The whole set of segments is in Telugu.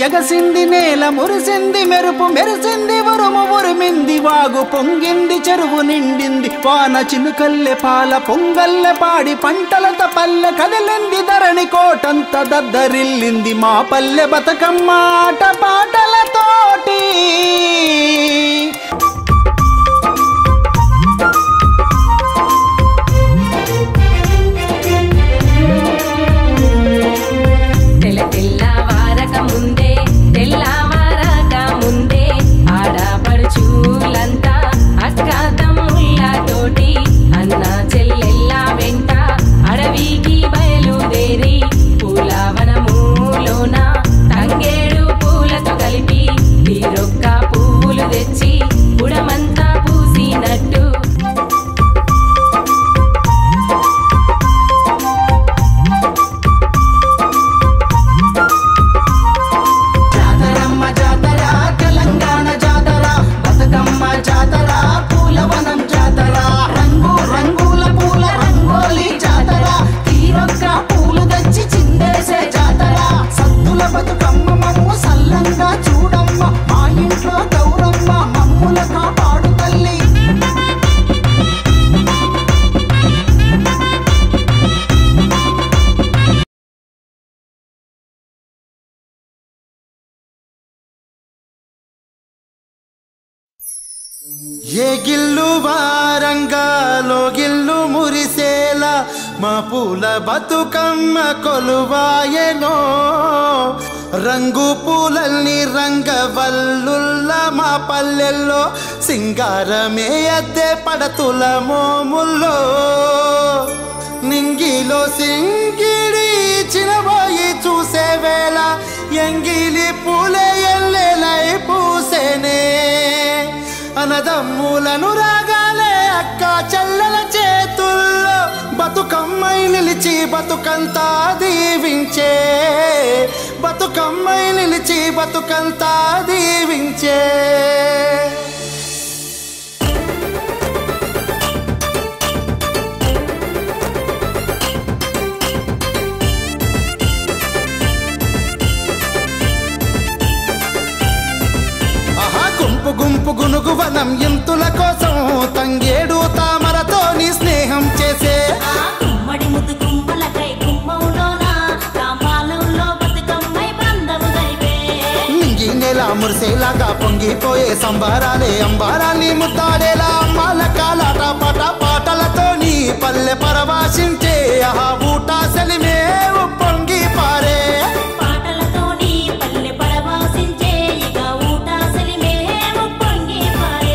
ఎగసింది నేల మురిసింది మెరుపు మెరిసింది ఉరుము ఉరిమింది వాగు పొంగింది చెరువు నిండింది వాన చినుకల్లె పాల పొంగల్లె పాడి పంటలత పల్లె కదిలింది ధరణి కోటంత దద్దరిల్లింది మా పల్లె బతుకమ్మ ఆట పాటలతోటి తెల్ల తెల్లవారక ముందే తెల్లవారక ముందే ఆడపడుచులంతా అక్క తమ్ముళ్ళతోటి అన్న చెల్లెళ్ళ వెంట అడవికి బయలుదేరి పూలవనములోన తంగేడు పూలతో కలిపి తీరొక్క పువ్వులు తెచ్చి బుడమంతా పూసినట్టు జాతరమ్మ జాతర తెలంగాణ జాతర బతుకమ్మ జాతర పూలవనం జాతర రంగు రంగుల పూల రంగోలి జాతర తీరొక్క పూలు తెచ్చి చిందేసే జాతర సత్తుల బతుకమ్మ మమ్ము సల్లంగా చూడమ్మ మా ఇంట్లో గౌరమ్మ మమ్ముల కాపాడు తల్లి ఏ గిల్లు వారంగాలో గిల్లు మురిసేలా మా పూల బతుకమ్మ కొలువాయనో రంగు పూలల్ని రంగవల్లుల్ల మా పల్లెల్లో సింగారమే అద్దె పడతుల మోముల్లో నింగిలో సింగిడి చినబోయి చూసే వేళ ఎంగిలి పూలే ఎల్లెలై పూసేనే అనదమ్ములను రాగాలే అక్క చెల్లెల చేతుల్లో బతుకమ్మై నిలిచి బతుకంతా దీవించే బతుకమ్మై నిలిచి బతుకంతా దీవించే ఆహా గుంపు గుంపు గునుగు వనం ఇంతుల కోసం తంగేడు తామరతో నీ స్నేహం చేసే గుమ్మడి ముద్దు గుమ్మలకై గుమ్మములోన రామాలంలో బతుకమ్మై బంధము గరిపే నింగి నేల మురిసేలాగా పొంగిపోయే సంబారాలే అంబారాన్ని ముద్దాడేలా అమ్మాల కాలాట పాట పాటలతో నీ పల్లె పరవాశించే ఆహా ఊటా సెలిమే పొంగి పారే పాటలతో నీ పల్లె పరవాసించే ఇక ఊటాసలి మేము పొంగి పారే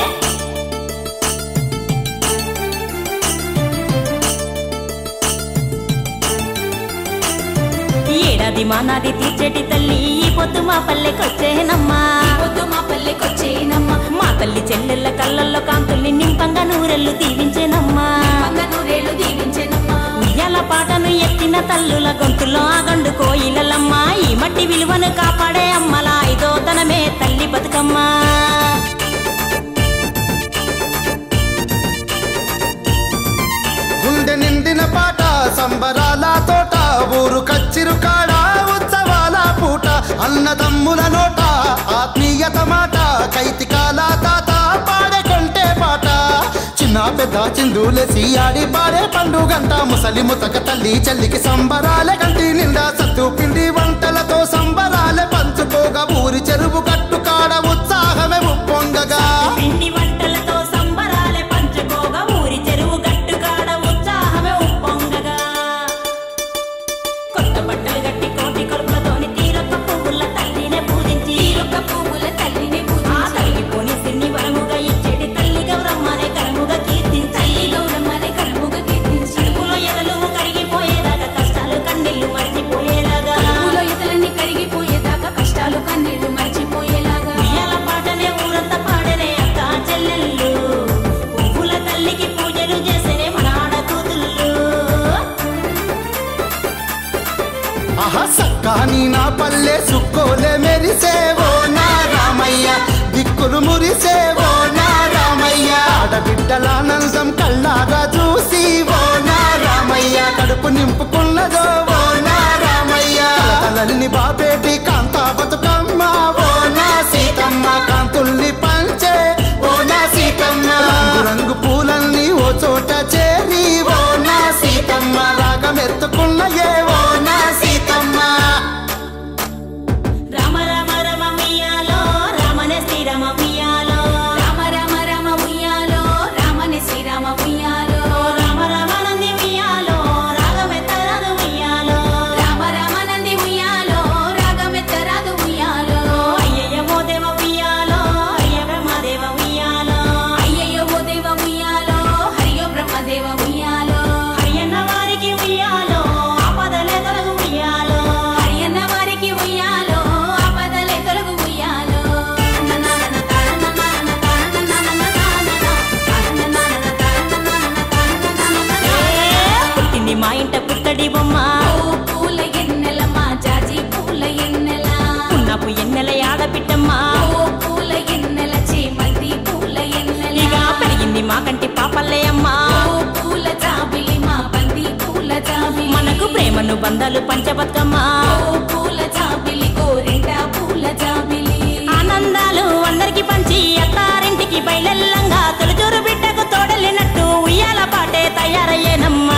ఏడాది మా నాది తీర్చేటి తల్లి ఈ పొద్దు మా పల్లెకొచ్చేనమ్మా పొద్దు మా పల్లెకొచ్చేనమ్మా మా తల్లి చెల్లెళ్ళ కళ్ళల్లో కాంతుల్ని నింపంగా నూరెళ్ళు దీవించేనమ్మా నూరేళ్ళు దీవించెనమ్మా ఉయ్యాల పాటను ఎత్తిన తల్లుల గొంతులో ఆగండు కోయిలమ్మ ఈ మట్టి విలువను కాపాడే అమ్మల ఐదో తనమే తల్లి బతుకమ్మ గుండె నిండిన పాట సంబరాల తోట ఊరు కచ్చిరు కాడ ఉత్సవాల పూట అన్నదమ్ముల నోట ఆత్మీయత మాట కైతికాల తాత పాడే కొంటే పాట చిన్న పెద్ద చిందులేసి ఆడి పాడే పండుగంట ముసలి ముతక తల్లి చెల్లికి సంబరాలే కంటి నిండా సత్తు పిండి వంటలతో సంబరాలే పంచుకోగా ఊరి చెరువు కట్టు కాడ ఉత్సాహమే ఉప్పొంగగా పిండి వంటలతో సంబరాలే పంచుకోగా ఊరి చెరువు గట్టు కాడ ఉత్సాహమే ఉప్పొంగగా కొత్త బట్టలు గట్టి కోటి కొలుపులతోని తీరొక్క పువ్వుల తల్లినే పూజించి తీరొక్క పువ్వుల తల్లిని ఆ పూజించి తల్లిపోని సిన్ని వరముగా ఇచ్చేటి తల్లి గౌరమ్మనే కరముగా కీర్తించి తల్లి గౌరమ్మని కడుపుగా కీర్తించి కడుపులో ఎదలు కరిగిపోయేదాకా కష్టాలు కన్నీళ్లు మర్చిపోయేలాగా కడుపులో ఎదలన్నీ కరిగిపోయేదాకా కష్టాలు కన్నీళ్లు మర్చిపోయేలాగా ఉయ్యాల పాటనే ఊరంతా పాడనే అక్క చెల్లెళ్ళు పువ్వుల తల్లికి పూజలు చేసేనే మన ఆడకూతుళ్ళు ఆహా సక్కాని నా పల్లె సుక్కోలే మెరిసేవో నా రామయ్య దిక్కులు మురిసేవో నా రామయ్య ఆడబిడ్డలానందం కళ్ళాగా చూసి ఓ నా రామయ్య కడుపు నింపుకున్నదో ఓ నా రామయ్య తలని బాబేటి కాంతాబ బతుకమ్మ ఓ నా సీతమ్మ కాంతుల్ని పంచే ఓ నా సీతమ్మ రంగు రంగు పూలన్నీ ఓ చోట చేరి ఓ నా సీతమ్మ రాగమెత్తుకున్న ఏ ఓ నా సీతమ్మ రామ రామ రమ ఉయ్యాలో రామనే శ్రీరామ ఉయ్యాలో రామ రామ రామ ఉయ్యాలో రామని శ్రీరామ ఉయ్యాలో రామ రామ నంది ఉయ్యాలో రాగమెత్తరాదు ఉయ్యాలో రామ రామ నంది ఉయ్యాలో రాగమెత్తరాదు ఉయ్యాలో అయ్యయ్య ఓ దేవ ఉయ్యాలో అయ్య బ్రహ్మదేవ ఉయ్యాలో అయ్యయ్యో ఓ దేవ ఉయ్యాలో హరియో బ్రహ్మదేవ ఉయ్యాలో అయ్యన్న వారికి ఉయ్యాలో ఆపదలే తొలగు ఉయ్యాలో హరియన్న వారికి ఉయ్యాలో ఆపదలే తొలగు ఉయ్యాలో నన్ననన తానననన తానననన తాననన తానననన తానననన ఏ, పుట్టింది మా ఇంట పుత్తడి బొమ్మ ఓ పూల ఎన్నెలమ్మ జాజి పూల ఎన్నెల పున్నపు ఎన్నెల యాడపిట్టమ్మ ఓ పూల ఎన్నెల చేమంతి పూల ఎన్నెల ఇక పెరిగింది మా కంటి పాపల్లే అమ్మ ఓ పూల జాబిలి మా బంతి పూల జాబిలి మనకు ప్రేమను బంధాలు పంచబతుకమ్మ ఓ పూల జాబిలి గోరింట పూల జాబిలి ఆనందాలు అందరికి పంచి అత్తారింటికి బయలెల్లంగా తొలిచూరు బిడ్డకు తోడలినట్టు ఉయ్యాల పాటే తయారయ్యేనమ్మా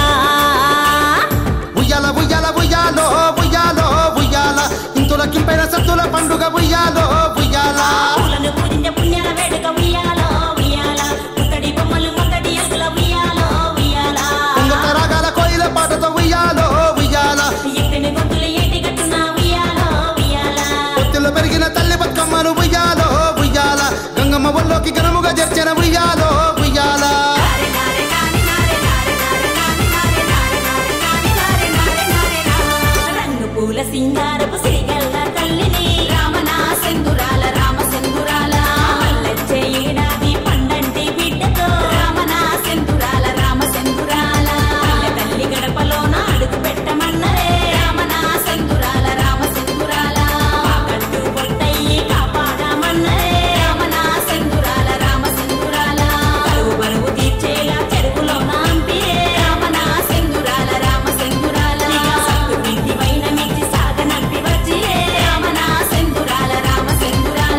ఉయ్యాల ఉయ్యాల ఉయ్యాలో ఉయ్యాలో ఉయ్యాల ఇంతులకింపైన సత్తుల పండుగ ఉయ్యాలో ఉయ్యాల పూలను పూజించే పుణ్యాల వేడుక ఉయ్యాలో ఉయ్యాల పుత్తడి బొమ్మలు మొత్తడి అసల ఉయ్యాలో ఉయ్యాల ఉంగత రాగాల కోయిల పాటతో ఉయ్యాలో ఉయ్యాల ఎత్తిన గొంతులు ఏటి కట్టున ఉయ్యాలో ఉయ్యాల పొత్తిలో పెరిగిన తల్లి బతుకమ్మను ఉయ్యాలో ఉయ్యాల గంగమ్మ ఒళ్ళోకి ఘనముగా జర్చిన ఉయ్యాలో ఉయ్యాల నారే నారే నారే నారే నారే నారే నారే నారే నారే నారే నారే నారే నారే రంగు పూల సింగారపు సిరిగల్ల తల్లిని రామన సెందురాల రామ సెందురాల మల్లెచ్చే ఏడాది పండంటి బిడ్డతో రామన సెందురాల రామ సెందురాల పల్లె తల్లి గడపలోన అడుగు పెట్టమన్నరే రామన సెందురాల రామ సెందురాల కట్టు పొట్టయ్యి కాపాడమన్నరే రామన సెందురాల రామ సెందురాల బరువు బరువు తీర్చేలా చెరువులోన అంపిరే రామన సెందురాల రామ సెందురాల సత్తు పిండి వైన మిచ్చి సాగనంపి వచ్చిరే రామన సెందురాల రామ సెందురాల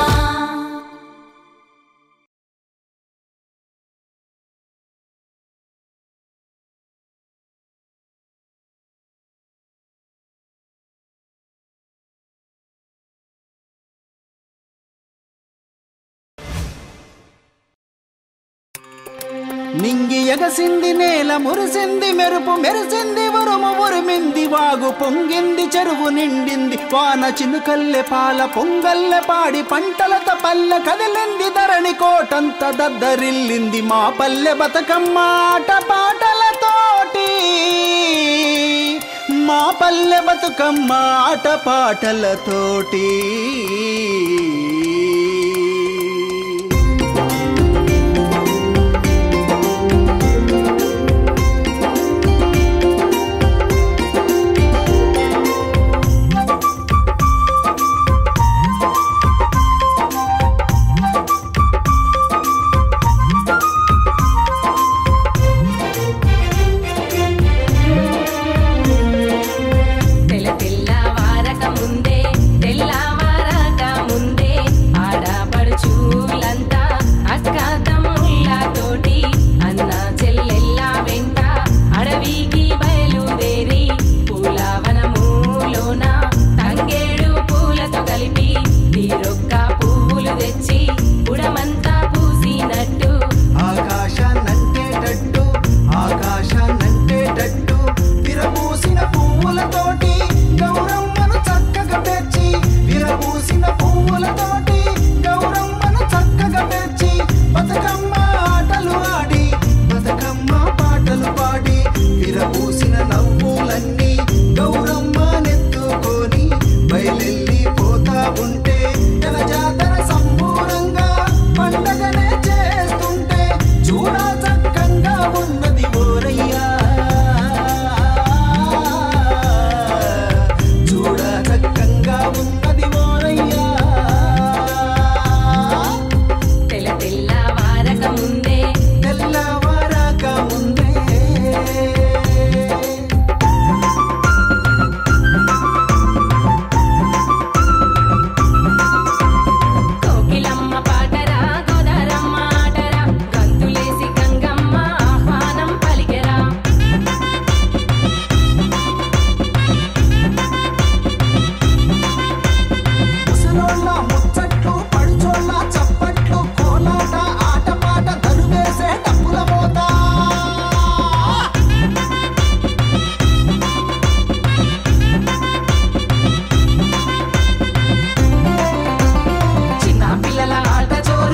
నింగి ఎగసింది నేల మురిసింది మెరుపు మెరిసింది ఉరుము ఉరిమింది వాగు పొంగింది చెరువు నిండింది వాన చినుకల్లె పాల పొంగల్లె పాడి పంటలతో పల్లె కదిలింది ధరణి కోటంత దద్దరిల్లింది మా పల్లె బతుకమ్మ ఆట పాటలతోటి మా పల్లె బతుకమ్మ ఆట పాటలతోటి తెల్ల తెల్లవారక ముందే తెల్లవారక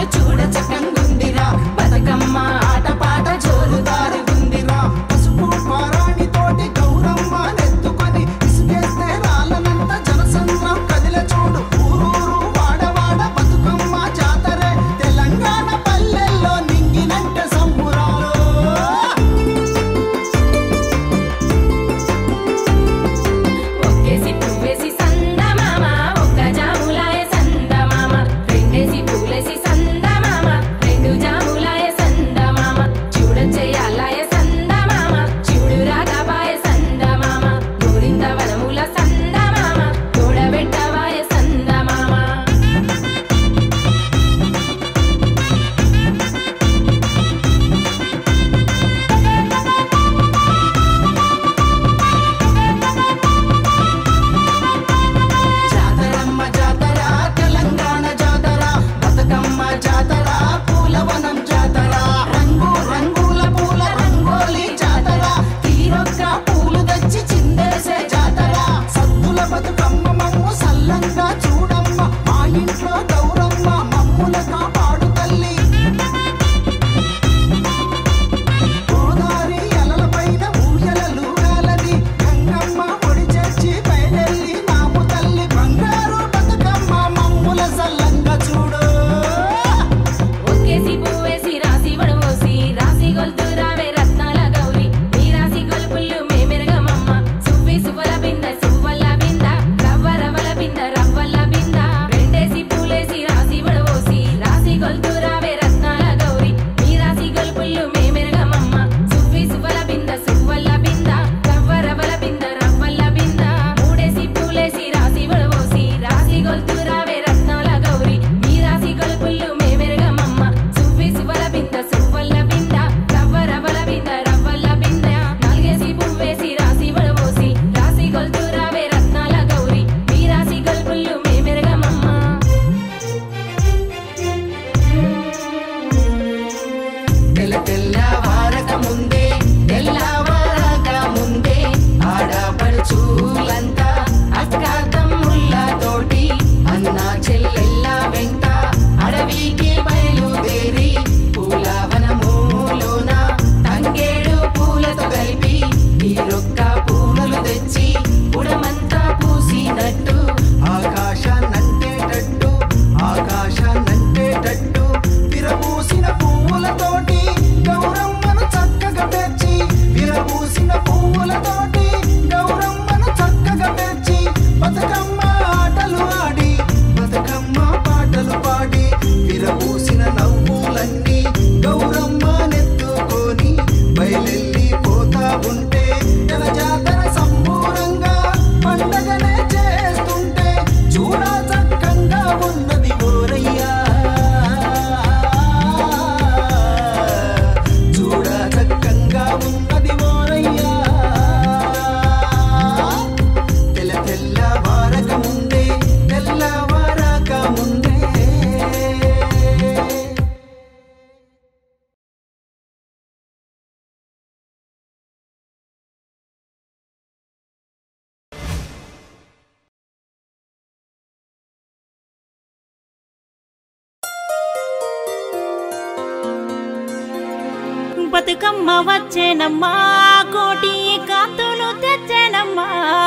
చూడ చక్కంగుందిరా బతుకమ్మ ఆట పాట జోరుదారు గుందిరా పసుపు పారాణి తోటి గౌరమ్మ నెత్తుకొని ఇసుకేస్తే రాళ్ళనంత జనసంద్రం కదిల చూడు ఊరూరు వాడవాడ బతుకమ్మ జాతరే తెలంగాణ పల్లెల్లో నింగినంటే సంబురాలు ఒక్కేసి పువ్వేసి సందమామ ఒక్క జాములాయ సందమామ రెండేసి పూలేసి సందమామ రెండు జాములాయ సందమామ చూడ చేయాలాయ సందమామ చూడు రాగబాయ సందమామ గోరింద వనముల సందమామ తోడబెట్టవాయ సందమామ జాతరమ్మ జాతర తెలంగాణ జాతర బతుకమ్మ జాతర పూలవనం జాతర రంగు రంగుల పూల రంగోలి జాతర తీరొక్క పూలు తెచ్చి చిందేసే జాతర సద్దుల బతుకమ్మ మమ్ము సల్లంగా చూడమ్మ మా ఇంట్లో గౌరమ్మ మమ్ముల కాపాడు తల్లి గోదారి అలల పైన ఊయలలుగాలని గంగమ్మ ఒడి చేర్చి పైనెల్లి నాము తల్లి బంగారు బతుకమ్మ మమ్ముల సల్లంగా చూడు ఒక్కేసి పువ్వేసి రాసి వడవోసి రాసి గొల్తురావే రత్నాల గౌరి నీ రాసి గొలుపుళ్ళు మేమెరగమమ్మ సువ్వి సువ్వల బింద సువ్వల బింద రవ్వ రవ్వల బింద రవ్వల బింద రెండేసి పూలేసి రాసి వడవోసి రాసి గొల్తురావే రత్నాల గౌరి నీ రాసి గొలుపుళ్ళు మేమెరగమమ్మ సువ్వి సువ్వల బింద సువ్వల బింద రవ్వ రవ్వల బింద రవ్వల బింద మూడేసి పూలేసి రాసి వడవోసి రాసి గొల్తురావే రత్నాల గౌరి నీ రాసి గొలుపుళ్ళు మేమెరగమమ్మ సువ్వి సువ్వల బింద సువ్వల బింద రవ్వ రవ్వల బింద రవ్వల బింద నాలుగేసి పువ్వేసి రాసి వడవోసి రాసి గొల్తురావే రత్నాల గౌరి నీ రాసి గొలుపుళ్ళు మేమెరగమమ్మ తెల్ల తెల్లవారక ముందే తెల్లవారక ముందే ఆడపడుచులంతా అక్క తమ్ముళ్ళ తోటి అన్న చెల్లెళ్ళ వెంట అడవికి బయలుదేరి పూలవనములోన తంగేడు పూలతో కలిపి ఈరొక్క పూలను తెచ్చి పుడమంతా పూసినట్టు ఆకాశాన్నంటేటట్టు ఆకాశాన్నంటేటట్టు విరబూసిన పువ్వులతోటి గౌరమ్మను చక్కగా పేర్చి విరబూసిన పువ్వులతోటి గౌరమ్మను చక్కగా పేర్చి బతుకమ్మ ఆటలు ఆడి బతుకమ్మ పాటలు పాడి విరబూసిన నవ్వులన్నీ గౌరమ్మ నెత్తుకొని బయలెల్లి పోతా ఉంటే జన జాతర సంబూరంగా పండగనే చేస్తుంటే చూడా చక్కంగా ఉన్నది ఓరయ్యా చూడా చక్కంగా ఉన్నది ఓరయ్యా తెల్ల తెల్లవారక ముందే తెల్లవారక ముందే బతుకమ్మ వచ్చేనమ్మా కోటి కాంతులు తెచ్చేనమ్మా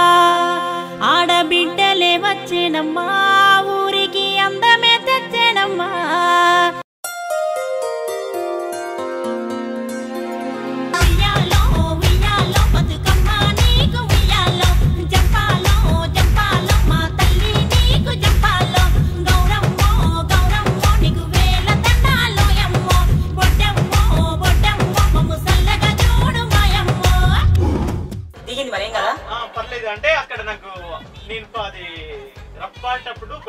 ఆడబిడ్డలే వచ్చేనమ్మా ఊరికి అందమే తెచ్చేనమ్మా ఉయ్యాలో ఉయ్యాలో బతుకమ్మ నీకు ఉయ్యాలో జంపాలో జంపాలో మా తల్లి నీకు జంపాలో గౌరమ్మో గౌరమ్మో నీకు వేల దండాలో యమ్మో బొడ్డమ్మో బొడ్డమ్మో మమ్ము సల్లగా చూడు మాయమ్మో దిగింది మరి ఏం కదా ఆ, పర్లేదు అంటే అక్కడ నాకు నేను అది రప్పాటప్పుడు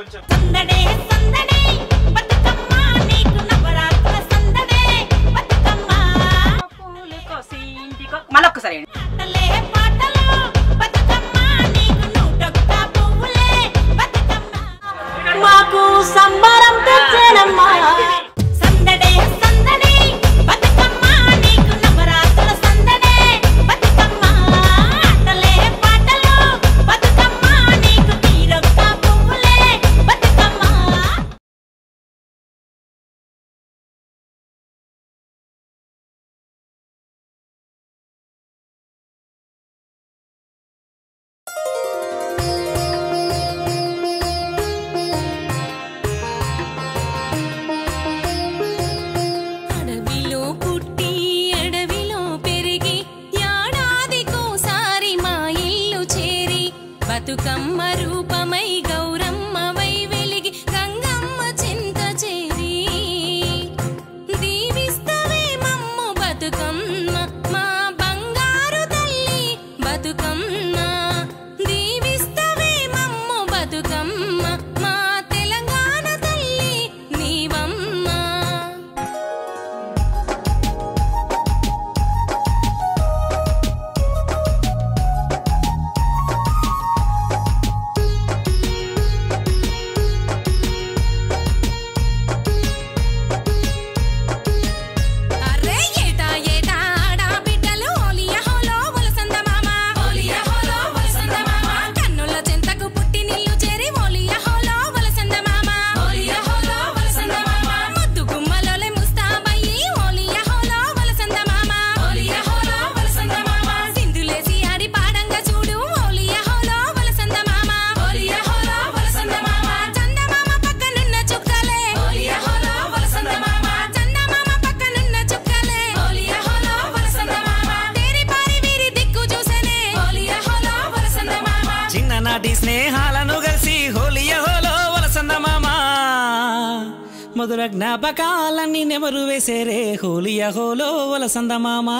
మధుర జ్ఞాపకాలన్నీ నెమరు వేసేరే హోలియా హోలో వలసంద మామా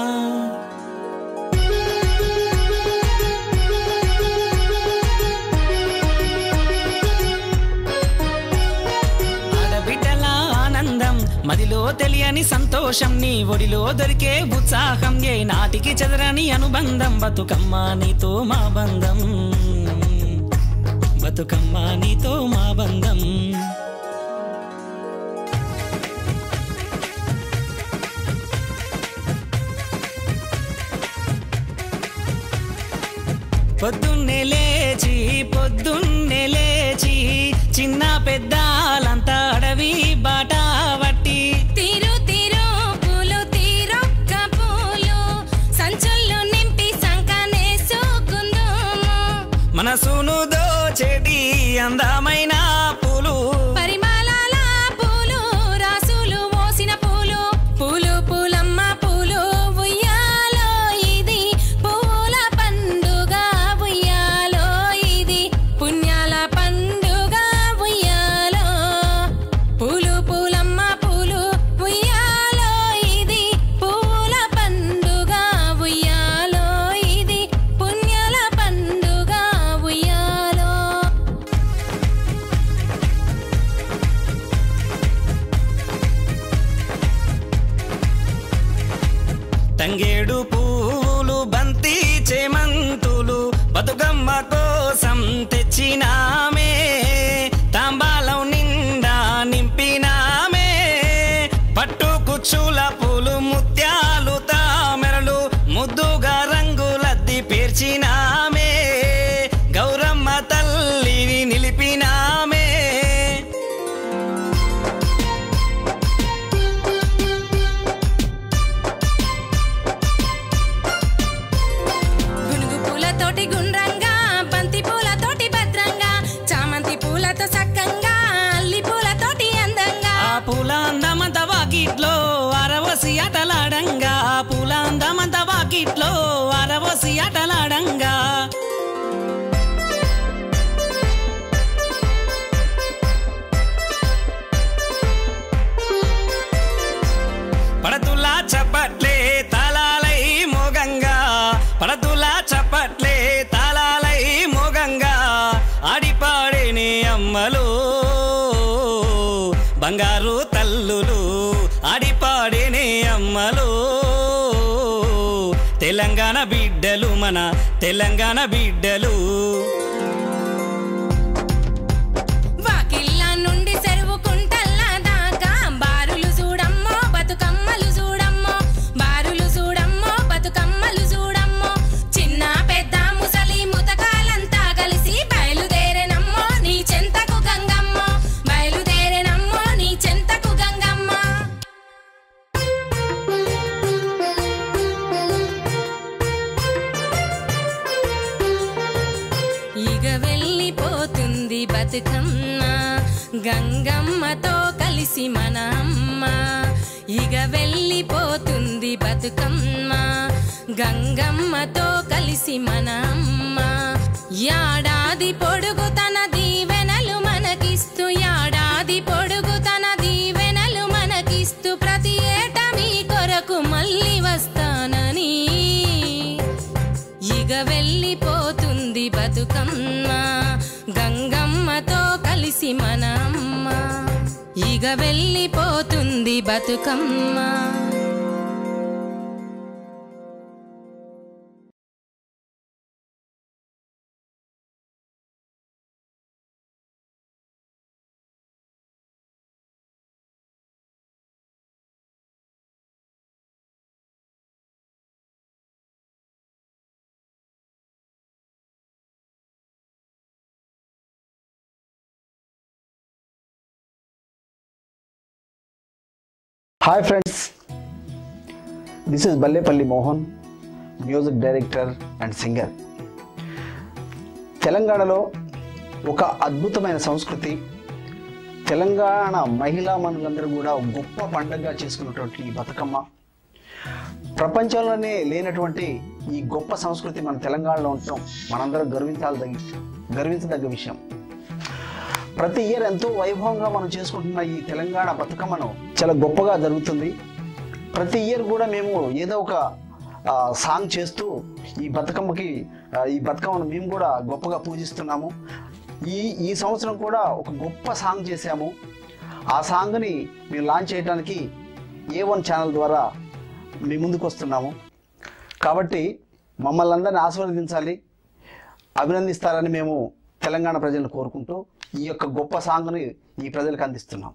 ఆడబిడ్డల ఆనందం మదిలో తెలియని సంతోషం నీ ఒడిలో దొరికే ఉత్సాహం ఏ నాటికి చెదరని అనుబంధం బతుకమ్మ నీతో మా బంధం బతుకమ్మ నీతో మా బంధం పొద్దున్నే లేచి పొద్దున్నే లేచి చిన్న పెద్దాలంతా అడవి బాట వట్టి తీరు తీరు పూలు తీరొక్క పూలు సంచుల్లో నింపి సంకనేసుకుందుము మనసును దోచేటి అందమైన పూలు పరిమళాల పూలు రాసులు మోసిన పూలు పూలు పూలమ్మ పూలు ఉయ్యాలో ఇది పూల పండుగ ఉయ్యాలో ఇది పుణ్యాల పండుగ ఉయ్యాలో పూలు పూలమ్మ పూలు ఉయ్యాలో ఇది పూల పండుగ ఉయ్యాలో ఇది పుణ్యాల పండుగ ఉయ్యాలో తంగేడు పూలు బంతి చేమంతులు బతుకమ్మ కోసం తెచ్చినామే తాంబాలం నిండా నింపినామే పట్టు కుచ్చుల పూలు ముత్యాలు తామెరలు ముద్దుగా రంగులద్ది పేర్చినామే గౌరమ్మ తల్లిని నిలిపినామే గునుగు పూలతోటి గుండ్రంగా బంతి పూలతోటి భద్రంగా చామంతి పూలతో సక్కంగా అల్లి పూలతోటి అందంగా ఆ పూల అందమంత వాకిట్లో అరవసి ఆటలాడంగా ఆ పూల అందమంత వాకిట్లో అరవసి ఆటలాడంగా పడతులా చప్పట్లే తాళాలై మోగంగా పడతులా చప్పట్లే తాళాలై మోగంగా ఆడిపాడేనే అమ్మలు బంగారు తల్లులు ఆడిపాడేనే అమ్మలు తెలంగాణ బిడ్డలు మన తెలంగాణ బిడ్డలు వాకిళ్ళ నుండి చెరువు కుంటల్ల దాకా బారులు చూడమ్మో బతుకమ్మలు చూడమ్మో బారులు చూడమ్మో బతుకమ్మలు చూడమ్మో చిన్న పెద్ద ముసలి ముతకాలంతా కలిసి బయలుదేరెనమ్మో నీ చెంతకు గంగమ్మ బయలుదేరెనమ్మో నీ చెంతకు గంగమ్మ ఇక వెళ్ళిపోతుంది బతుకమ్మ గంగమ్మతో కలిసి మన అమ్మ ఇక వెళ్ళిపోతుంది బతుకమ్మ గంగమ్మతో కలిసి మన అమ్మ యాడాది పొడుగు తన దీవెనలు మనకిస్తూ యాడాది పొడుగు తన దీవెనలు మనకిస్తూ ప్రతి ఏటా మీ కొరకు మళ్ళీ వస్తానని ఇక వెళ్ళిపోతుంది బతుకమ్మ గంగమ్మతో కలిసి మన అమ్మ ఇక వెళ్ళిపోతుంది Bathukamma hi friends this is Ballepalli Mohan music director and singer తెలంగాణలో ఒక అద్భుతమైన సంస్కృతి తెలంగాణ మహిళా మనులందరూ కూడా గొప్ప పండగగా చేసుకున్నటువంటి ఈ బతుకమ్మ ప్రపంచంలోనే లేనటువంటి ఈ గొప్ప సంస్కృతి మన తెలంగాణలో ఉండటం మనందరం గర్వించాలి గర్వించదగ్గ విషయం ప్రతి ఇయర్ ఎంతో వైభవంగా మనం చేసుకుంటున్న ఈ తెలంగాణ బతుకమ్మను చాలా గొప్పగా జరుగుతుంది ప్రతి ఇయర్ కూడా మేము ఏదో ఒక ఆ, సాంగ్ చేస్తూ ఈ బతుకమ్మకి ఆ, ఈ బతుకమ్మను మేము కూడా గొప్పగా పూజిస్తున్నాము ఈ ఈ సంవత్సరం కూడా ఒక గొప్ప సాంగ్ చేశాము ఆ సాంగ్ని మేము లాంచ్ చేయడానికి ఏ వన్ ఛానల్ ద్వారా మీ ముందుకు వస్తున్నాము కాబట్టి మమ్మల్ని అందరినీ ఆశీర్వదించాలి అభినందిస్తారని మేము తెలంగాణ ప్రజలను కోరుకుంటూ ఈ యొక్క గొప్ప సాంగ్ని ఈ ప్రజలకు అందిస్తున్నాం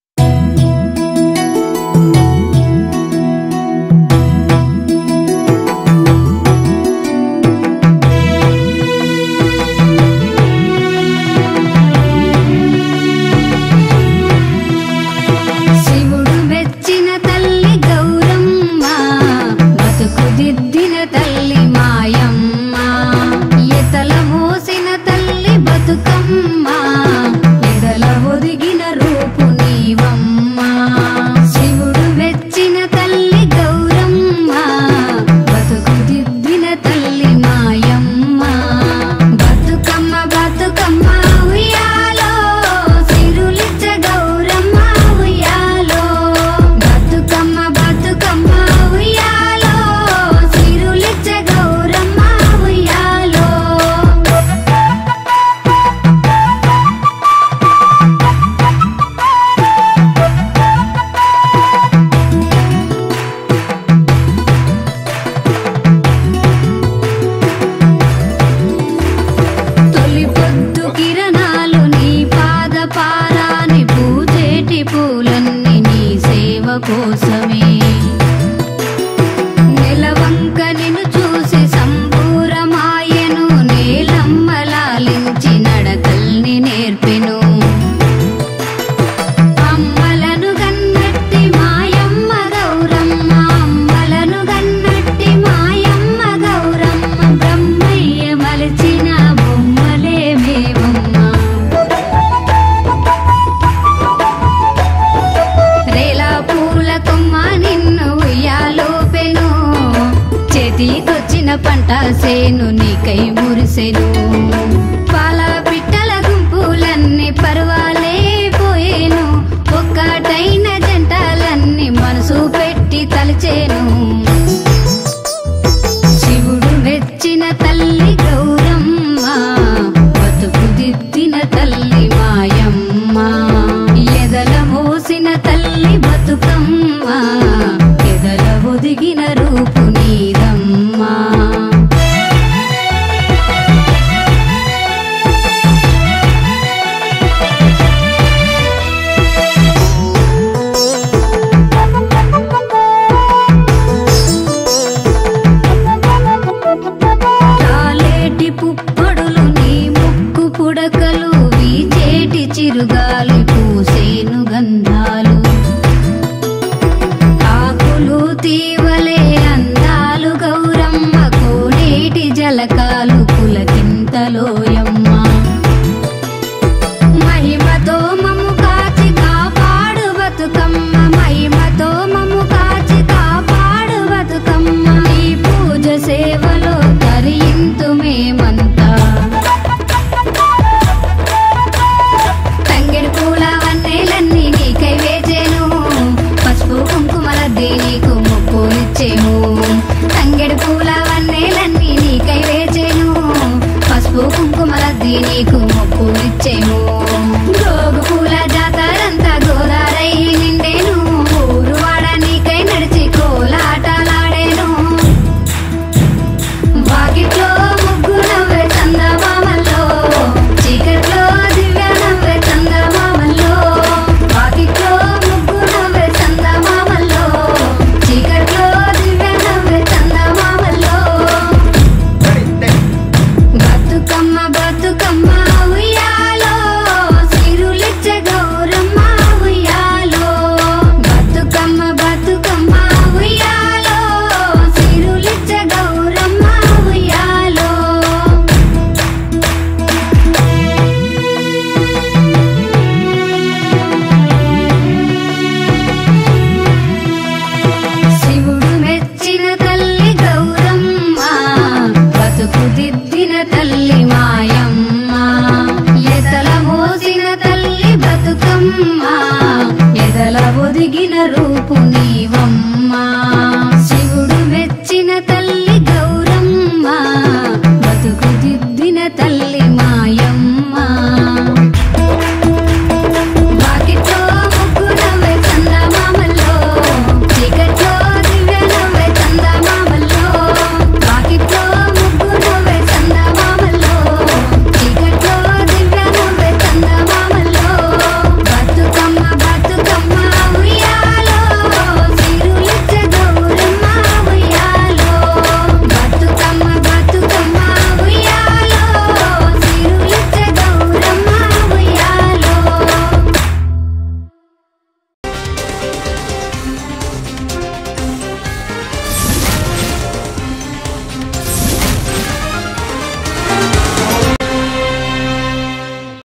శివుడు మెచ్చిన తల్లి గౌరమ్మ బతుకు దిద్దిన తల్లి మాయమ్మ ఎతల మోసిన తల్లి బతుకమ్మ ఎదల ఒదిగిన రూపు నీవమ్మ శివుడు మెచ్చిన తల్లి గౌరమ్మ బతుకు దిద్దిన తల్లి మాయమ్మ బతుకమ్మ బతుకమ్మ ఉయ్యాలో సిరులిచ్చ గౌరమ్మ ఉయ్యాలో బతుకమ్మ బతుకమ్మ ఉయ్యాలో సిరులిచ్చ గౌరమ్మ ఉయ్యాలో తొలి పొద్దు కిరణాలు నీ పాద పారాని పూజేటి పూలన్నీ నీ సేవ కోసమే నెలవంక నిన్ను చూసి సంబూరమాయను నేలమ్మలాలించి నడకల్ని నేర్పెను అమ్మలను గన్నట్టి మాయమ్మ గౌరమ్మ అమ్మలను గన్నట్టి మాయమ్మ గౌరమ్మ బ్రహ్మయ్య మలచిన బొమ్మలే మేమమ్మ రేలా పూల కొమ్మ నిన్ను ఉయ్యాలోపెను చేతికొచ్చిన పంట సేను నీకై మురిసెను పాల పిట్టల గుంపులన్నీ పర్వాలే పోయేను ఒక్కటైన జంటలన్నీ మనసు పెట్టి తలచేను శివుడు మెచ్చిన తల్లి గౌరమ్మ బతుకు దిద్దిన తల్లి మాయమ్మ ఎదల మోసిన తల్లి బతుకమ్మ ఎదల ఒదిగిన రూపు నీదమ్మా రాలేటి పుప్పొడులు నీ ముక్కు పుడకలు వీచేటి చిరుగాలి పూసేను గంధాలు ఒదిగిన రూపు నీవమ్మ